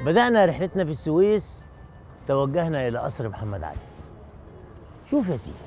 بدأنا رحلتنا في السويس توجهنا إلى قصر محمد علي شوف يا سيدي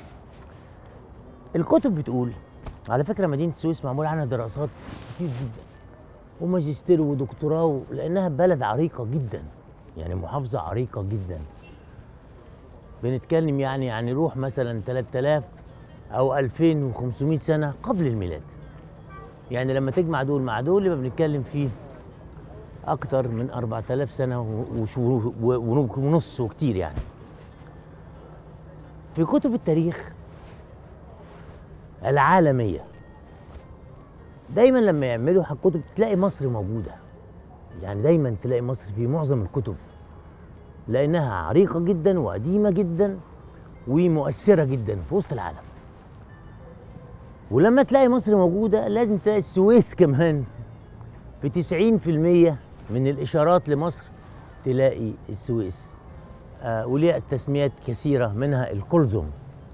الكتب بتقول على فكرة مدينة السويس معمول عنها دراسات كتير جدا وماجستير ودكتوراه لأنها بلد عريقة جدا يعني محافظة عريقة جدا بنتكلم يعني يعني روح مثلا 3000 أو 2500 سنة قبل الميلاد يعني لما تجمع دول مع دول يبقى بنتكلم فيه أكتر من 4000 سنة و- وشهور و- و- ونص وكتير يعني في كتب التاريخ العالمية دايما لما يعملوا كتب تلاقي مصر موجودة يعني دايما تلاقي مصر في معظم الكتب لأنها عريقة جدا وقديمة جدا ومؤثرة جدا في وسط العالم ولما تلاقي مصر موجودة لازم تلاقي السويس كمان في 90% من الإشارات لمصر تلاقي السويس آه وليها تسميات كثيرة منها القلزم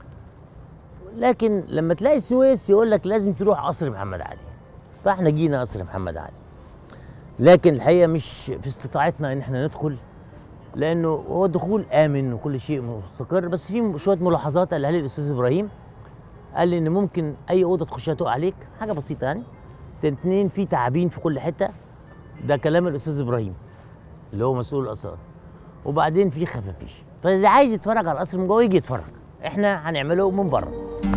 لكن لما تلاقي السويس يقول لك لازم تروح قصر محمد علي فاحنا جينا قصر محمد علي لكن الحقيقة مش في استطاعتنا ان احنا ندخل لانه هو الدخول امن وكل شيء مستقر بس في شويه ملاحظات قالها لي الاستاذ ابراهيم قال لي ان ممكن اي اوضه تخشها تقع عليك حاجه بسيطه يعني اتنين في تعابين في كل حته ده كلام الاستاذ ابراهيم اللي هو مسؤول الاثار وبعدين في خفافيش فاللي عايز يتفرج على القصر من جوه يجي يتفرج احنا هنعمله من بره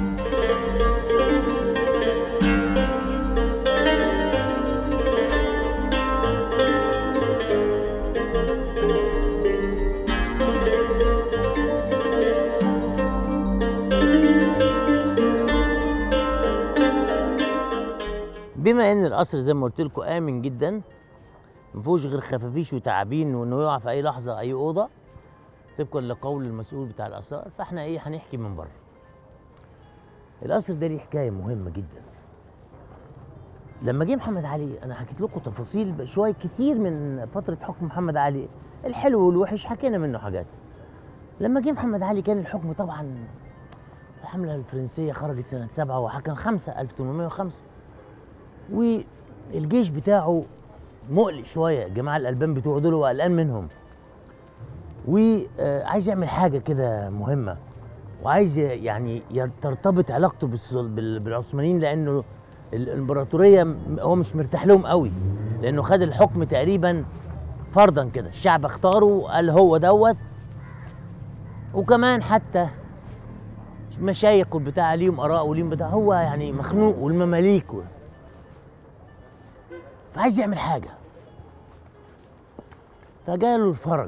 بما ان القصر زي ما قلت لكم امن جدا ما فيهوش غير خفافيش وتعابين وانه يقع في اي لحظه اي اوضه طبقا لقول المسؤول بتاع الاثار فاحنا ايه هنحكي من بره القصر ده ليه حكايه مهمه جدا لما جه محمد علي انا حكيت لكم تفاصيل شويه كتير من فتره حكم محمد علي الحلو والوحش حكينا منه حاجات لما جه محمد علي كان الحكم طبعا الحمله الفرنسيه خرجت سنه سبعة وحكم خمسة 1805 والجيش بتاعه مقلق شويه الجماعه الالبان بتوعه دول هو قلقان منهم وعايز يعمل حاجه كده مهمه وعايز يعني ير- ترتبط علاقته بالس- بال- بالعثمانيين لانه الامبراطوريه م- هو مش مرتاح لهم قوي لانه خد الحكم تقريبا فرضا كده الشعب اختاره قال هو دوت وكمان حتى مشايخ والبتاع ليهم اراء وليهم بتاع هو يعني مخنوق والمماليك و... فعايز يعمل حاجه فجاله الفرج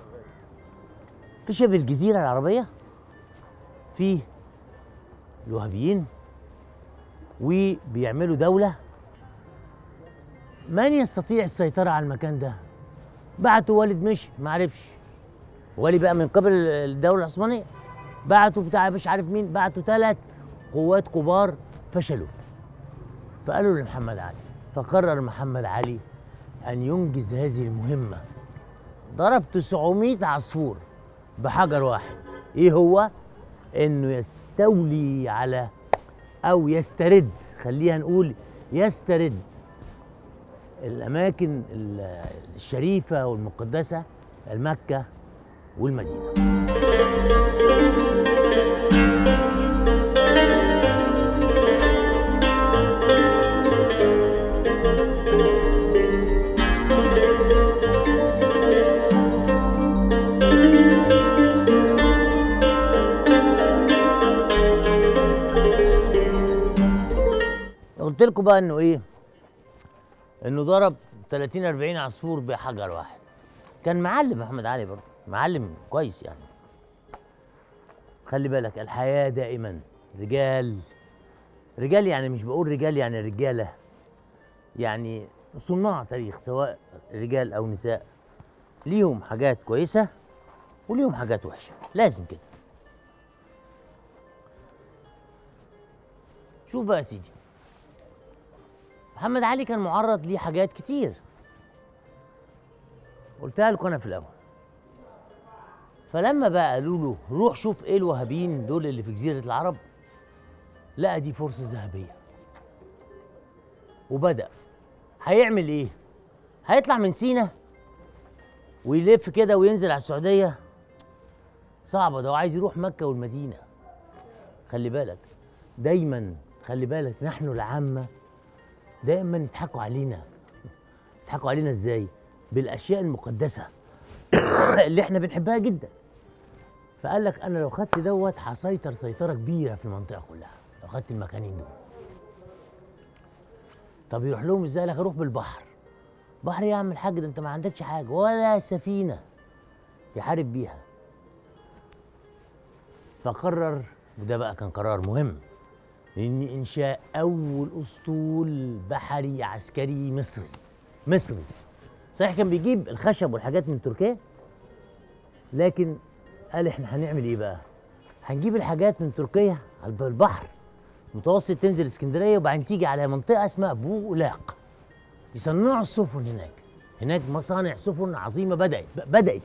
في شبه الجزيره العربيه في الوهابيين وبيعملوا دوله من يستطيع السيطره على المكان ده بعتوا والد مشي ما عرفش والي بقى من قبل الدوله العثمانيه بعتوا بتاع مش عارف مين بعتوا ثلاث قوات كبار فشلوا فقالوا لمحمد علي فقرر محمد علي ان ينجز هذه المهمه ضرب 900 عصفور بحجر واحد ايه هو انه يستولي على او يسترد خلينا نقول يسترد الاماكن ال- الشريفه والمقدسه المكه والمدينه قلت لكم بقى انه ايه انه ضرب 30 40 عصفور بحجر واحد كان معلم محمد علي برضه معلم كويس يعني خلي بالك الحياة دائما رجال رجال يعني مش بقول رجال يعني رجالة يعني صناع تاريخ سواء رجال أو نساء ليهم حاجات كويسة وليهم حاجات وحشة لازم كده شوف بقى يا سيدي محمد علي كان معرض ليه حاجات كتير قلتها لكم انا في الاول فلما بقى قالوا له روح شوف ايه الوهابيين دول اللي في جزيره العرب لقى دي فرصه ذهبيه وبدا هيعمل ايه هيطلع من سينا ويلف كده وينزل على السعوديه صعبه ده هو عايز يروح مكه والمدينه خلي بالك دايما خلي بالك نحن العامه دايما يضحكوا علينا يضحكوا علينا ازاي بالاشياء المقدسه اللي احنا بنحبها جدا فقال لك انا لو خدت دوت هسيطر سيطره كبيره في المنطقه كلها لو خدت المكانين دول طب يروح لهم ازاي لك اروح بالبحر بحر يا عم الحاج ده انت ما عندكش حاجه ولا سفينه يحارب بيها فقرر وده بقى كان قرار مهم ان انشاء اول اسطول بحري عسكري مصري مصري صحيح كان بيجيب الخشب والحاجات من تركيا لكن قال احنا هنعمل ايه بقى هنجيب الحاجات من تركيا على البحر متوسط تنزل اسكندريه وبعدين تيجي على منطقه اسمها بولاق يصنعوا السفن هناك هناك مصانع سفن عظيمه بدات بدات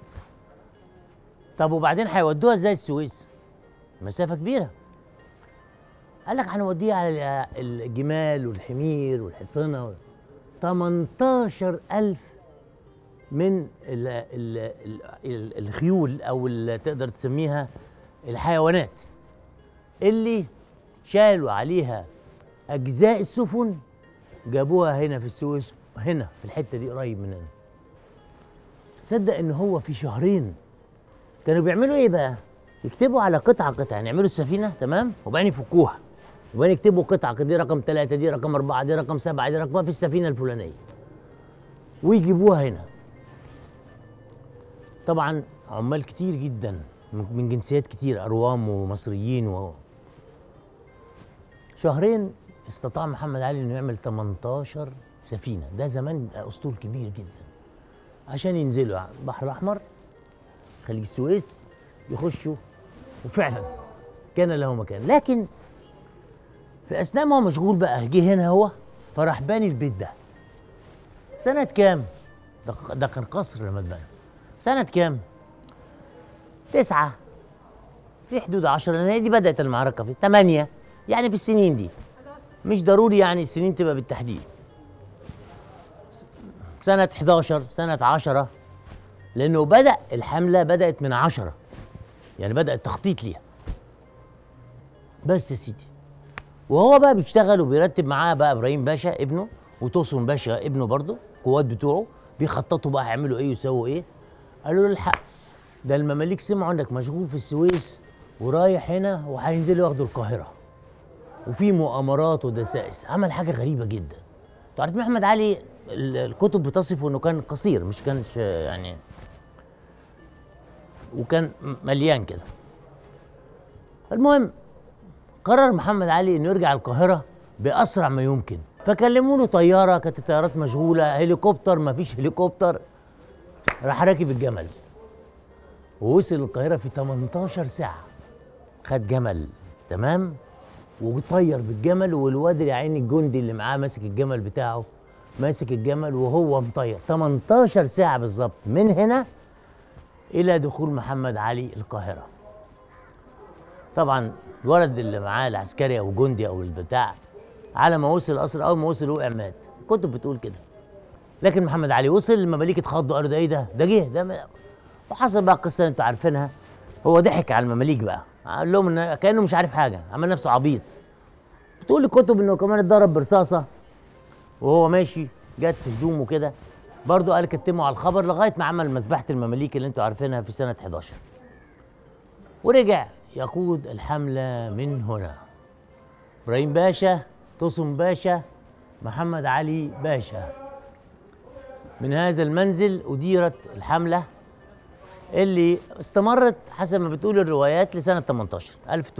طب وبعدين هيودوها ازاي السويس مسافه كبيره قال لك هنوديها على الجمال والحمير والحصنه 18000 من ال ال ال الخيول او اللي تقدر تسميها الحيوانات اللي شالوا عليها اجزاء السفن جابوها هنا في السويس هنا في الحته دي قريب مننا تصدق ان هو في شهرين كانوا بيعملوا ايه بقى يكتبوا على قطعه قطعه يعني يعملوا السفينه تمام وبعدين يفكوها وبعدين يكتبوا قطعه دي رقم ثلاثه دي رقم اربعه دي رقم سبعه دي رقم في السفينه الفلانيه ويجيبوها هنا طبعا عمال كتير جدا من جنسيات كتير اروام ومصريين و شهرين استطاع محمد علي انه يعمل 18 سفينه ده زمان اسطول كبير جدا عشان ينزلوا على البحر الاحمر خليج السويس يخشوا وفعلا كان له مكان لكن في اثناء ما هو مشغول بقى جه هنا هو فراح باني البيت ده سنة كام؟ ده, ده كان قصر لما اتبنى سنة كام؟ تسعة في حدود عشرة لأن هي دي بدأت المعركة في ثمانية يعني في السنين دي مش ضروري يعني السنين تبقى بالتحديد سنة 11 سنة 10 لأنه بدأ الحملة بدأت من 10 يعني بدأ التخطيط ليها بس يا سيدي وهو بقى بيشتغل وبيرتب معاه بقى ابراهيم باشا ابنه وتوسن باشا ابنه برضه القوات بتوعه بيخططوا بقى هيعملوا ايه ويسووا ايه قالوا له الحق ده المماليك سمعوا انك مشغول في السويس ورايح هنا وهينزلوا ياخدوا القاهره وفي مؤامرات ودسائس عمل حاجه غريبه جدا انتوا عارفين محمد علي الكتب بتصفه انه كان قصير مش كانش يعني وكان مليان كده المهم قرر محمد علي انه يرجع القاهره باسرع ما يمكن فكلموا له طياره كانت الطيارات مشغوله هليكوبتر ما فيش هليكوبتر راح راكب الجمل ووصل القاهره في 18 ساعه خد جمل تمام وطير بالجمل والواد يا عيني الجندي اللي معاه ماسك الجمل بتاعه ماسك الجمل وهو مطير 18 ساعه بالظبط من هنا الى دخول محمد علي القاهره طبعا الولد اللي معاه العسكري او جندي او البتاع على ما وصل القصر اول ما وصل وقع مات الكتب بتقول كده لكن محمد علي وصل المماليك اتخضوا قالوا ده ايه ده ده جه ده م... وحصل بقى القصه اللي انتوا عارفينها هو ضحك على المماليك بقى قال لهم ان كانه مش عارف حاجه عمل نفسه عبيط بتقول الكتب انه كمان اتضرب برصاصه وهو ماشي جت في هدومه كده برضه قال كتموا على الخبر لغايه ما عمل مذبحه المماليك اللي انتوا عارفينها في سنه 11 ورجع يقود الحمله من هنا ابراهيم باشا توسم باشا محمد علي باشا من هذا المنزل أديرت الحملة اللي استمرت حسب ما بتقول الروايات لسنة 18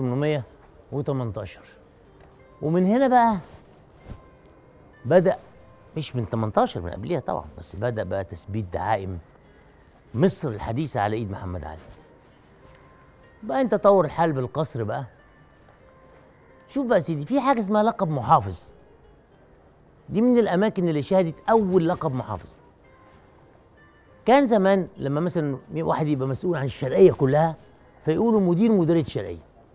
1818 ومن هنا بقى بدأ مش من 18 من قبلها طبعا بس بدأ بقى تثبيت دعائم مصر الحديثة على إيد محمد علي بقى انت طور الحال بالقصر بقى شوف بقى يا سيدي في حاجه اسمها لقب محافظ دي من الاماكن اللي شهدت اول لقب محافظ كان زمان لما مثلا واحد يبقى مسؤول عن الشرقيه كلها فيقولوا مدير مديريه الشرقيه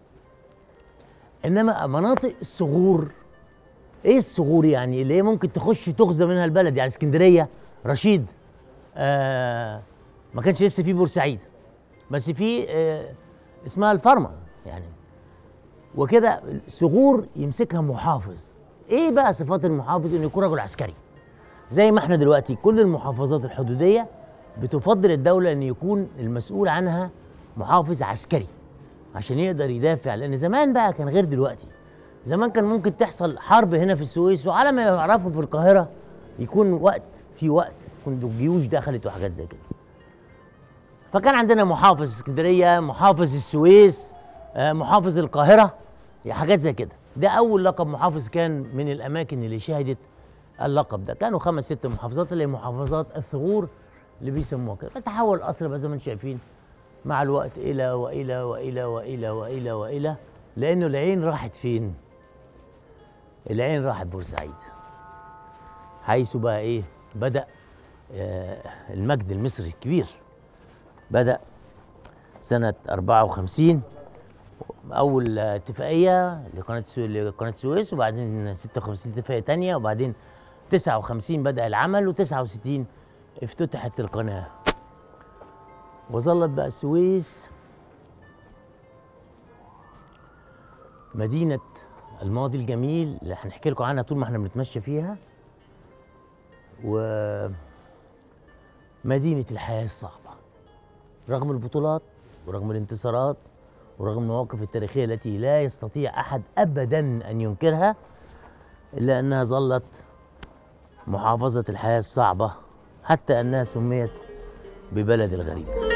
انما مناطق الصغور ايه الصغور يعني اللي هي ممكن تخش تغزى منها البلد يعني اسكندريه رشيد آه ما كانش لسه في بورسعيد بس في آه اسمها الفرمة يعني وكده ثغور يمسكها محافظ ايه بقى صفات المحافظ انه يكون رجل عسكري زي ما احنا دلوقتي كل المحافظات الحدوديه بتفضل الدوله ان يكون المسؤول عنها محافظ عسكري عشان يقدر يدافع لان زمان بقى كان غير دلوقتي زمان كان ممكن تحصل حرب هنا في السويس وعلى ما يعرفوا في القاهره يكون وقت في وقت يكون الجيوش دخلت وحاجات زي كده فكان عندنا محافظ اسكندريه محافظ السويس آه، محافظ القاهره يعني حاجات زي كده ده اول لقب محافظ كان من الاماكن اللي شهدت اللقب ده كانوا خمس ست محافظات اللي هي محافظات الثغور اللي بيسموها كده فتحول القصر بقى زي ما انتم شايفين مع الوقت الى والى والى والى والى والى لانه العين راحت فين؟ العين راحت بورسعيد حيث بقى ايه؟ بدا آه المجد المصري الكبير بدا سنه 54 اول اتفاقيه لقناه السويس لقناه السويس وبعدين 56 اتفاقيه تانية وبعدين 59 بدا العمل و69 افتتحت القناه وظلت بقى السويس مدينه الماضي الجميل اللي هنحكي لكم عنها طول ما احنا بنتمشى فيها و مدينه الحياه الصعبه رغم البطولات ورغم الانتصارات ورغم المواقف التاريخية التي لا يستطيع أحد أبدا أن ينكرها إلا أنها ظلت محافظة الحياة الصعبة حتى أنها سميت ببلد الغريب